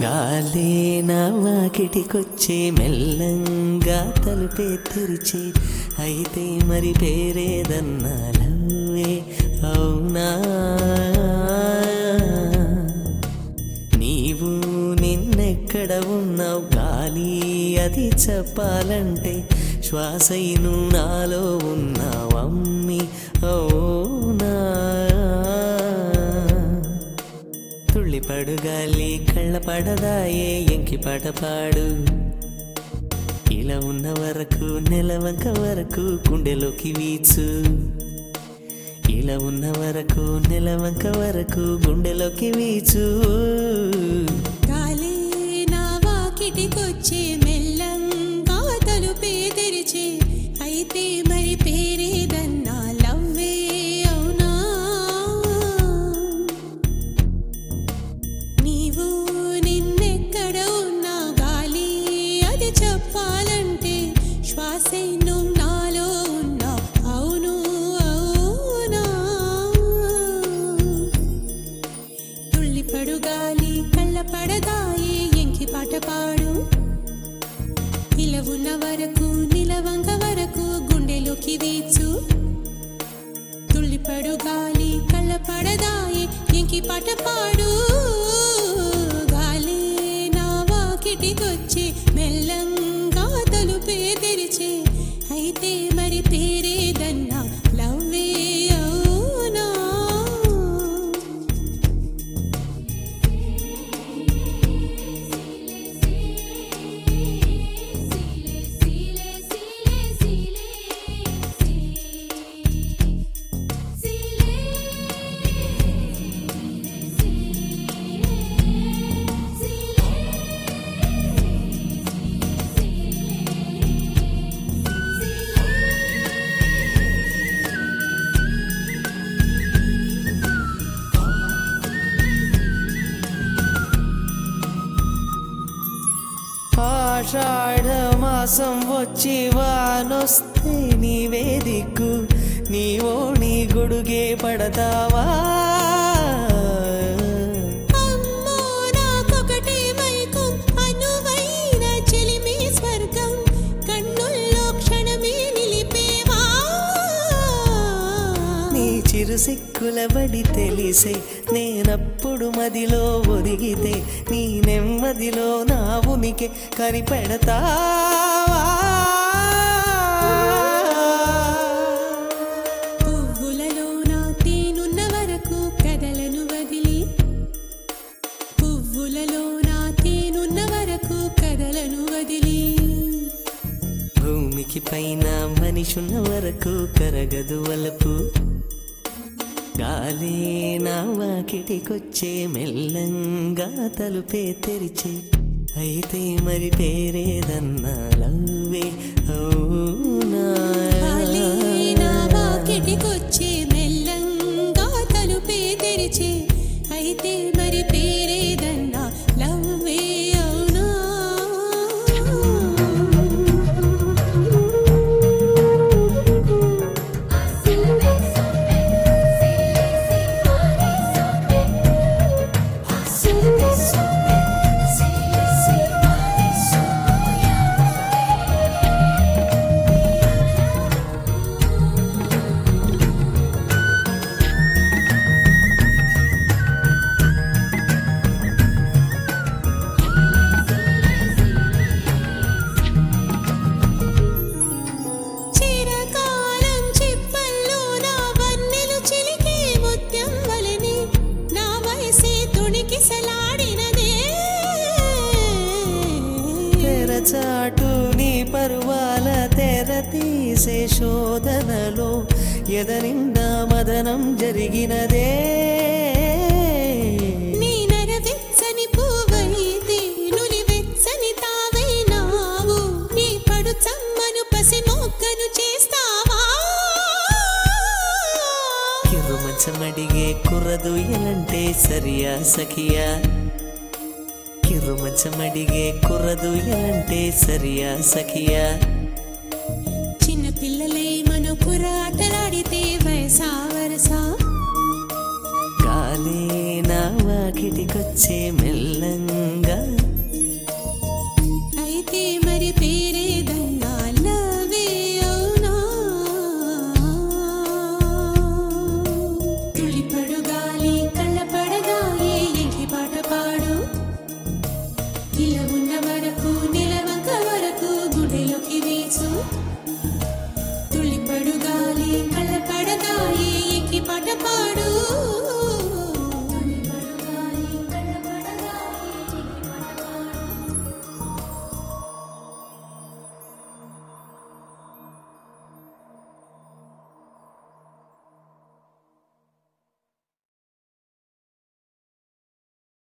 గాలే నా వాకిటికొచ్చే మెల్లంగా తలుపే తెరిచే అయితే మరి పేరేదన్నా లవ్వే అవునా నీవు నిన్నెక్కడ ఉన్నావు గాలి అది చెప్పాలంటే శ్వాసైను నాలో ఉన్నావు అమ్మి అవునా తుళ్ళిపడు గాలి కళ్ళ పడదాయే ఎంకి పాట పాడు ఇలా ఉన్న వరకు నెలవంక వరకు గుండెలోకి వీచు ఇలా ఉన్న వరకు నెలవంక వరకు గుండెలోకి వీచు గాలి నా వాకిటికొచ్చే మెల్లంగా తలుపే తెరిచే అయితే మరి పేరేదన్నా లవ్వే అవునా నీవు నిన్నెక్కడ ఉన్నా గాలి అది చెప్పాలంటే శ్వాసే నువ్వు నాలో ఉన్నా అవును అవునా తుళ్ళిపడు గాలి కళ్ళ పడదాయి ఎంకి పాట పాడు ఇలా ఉన్న వరకు నిలవంక వరకు గుండెలోకి వీచు తుళ్ళిపడు గాలి కళ్ళ పడదాయి ఎంకి పాట పాడు గాలి నా వాకిటికొచ్చి మెల్లంగా తలుపే తెరిచే అయితే మరి పేరేదన్నా లవ్వే అవునా ఆషాఢ మాసం వచ్చి వానొస్తే నీవే దిక్కు నీవో నీ గొడుగే పడతావా అమ్మో నాకొకటే మైకం అనువైన చెలిమి స్వర్గం కన్నుల్లో క్షణమే నిలిపేవా నీ చిరు సిక్కుల బడి తెలిసే నేనప్పుడు మదిలో ఒదిగితే నీ నెమ్మదిలో నా ఉనికి కనిపెడతావా పువ్వులలో నా తేనున్న వరకు కదలను వదిలి పువ్వులలో నా తేనున్న వరకు కదలను వదిలి భూమికి పైన మనిషున్న వరకు కరగదు వలపు గాలే నా వాకిటికొచ్చే మెల్లంగా తలుపే తెరిచే అయితే మరి పేరేదన్నా లవ్వే అవునా గాలి నా వాకిటికొచ్చి మెల్లంగా తలుపే తెరిచే అయితే మరి పేరేదన్నా లవ్వే అవునా చిరకాలం చిప్పల్లో నా వన్నెలు చిలికే ముత్యం వలెనే నా వయసే తుణికిసలాడినదే తెరచాటు నీ పరువాల తెర తీసే శోధనలో ఎదనిండా మదనం జరిగినదే నీ నరవెచ్చని పువ్వైతే నులివెచ్చని తావైనావు నీ పడు చమ్మను పసి మొక్కను చేస్తావా కిరు మంచమడిగే కుర్రదు ఎలంటే సరియా సఖియా కిరు మంచమడిగే కుర్రదు ఎలంటే సరియా సఖియా చిన్న పిల్లలై మన కురాటలాడితే వయసా గాలే నా వాకిటికొచ్చే మెల్లంగా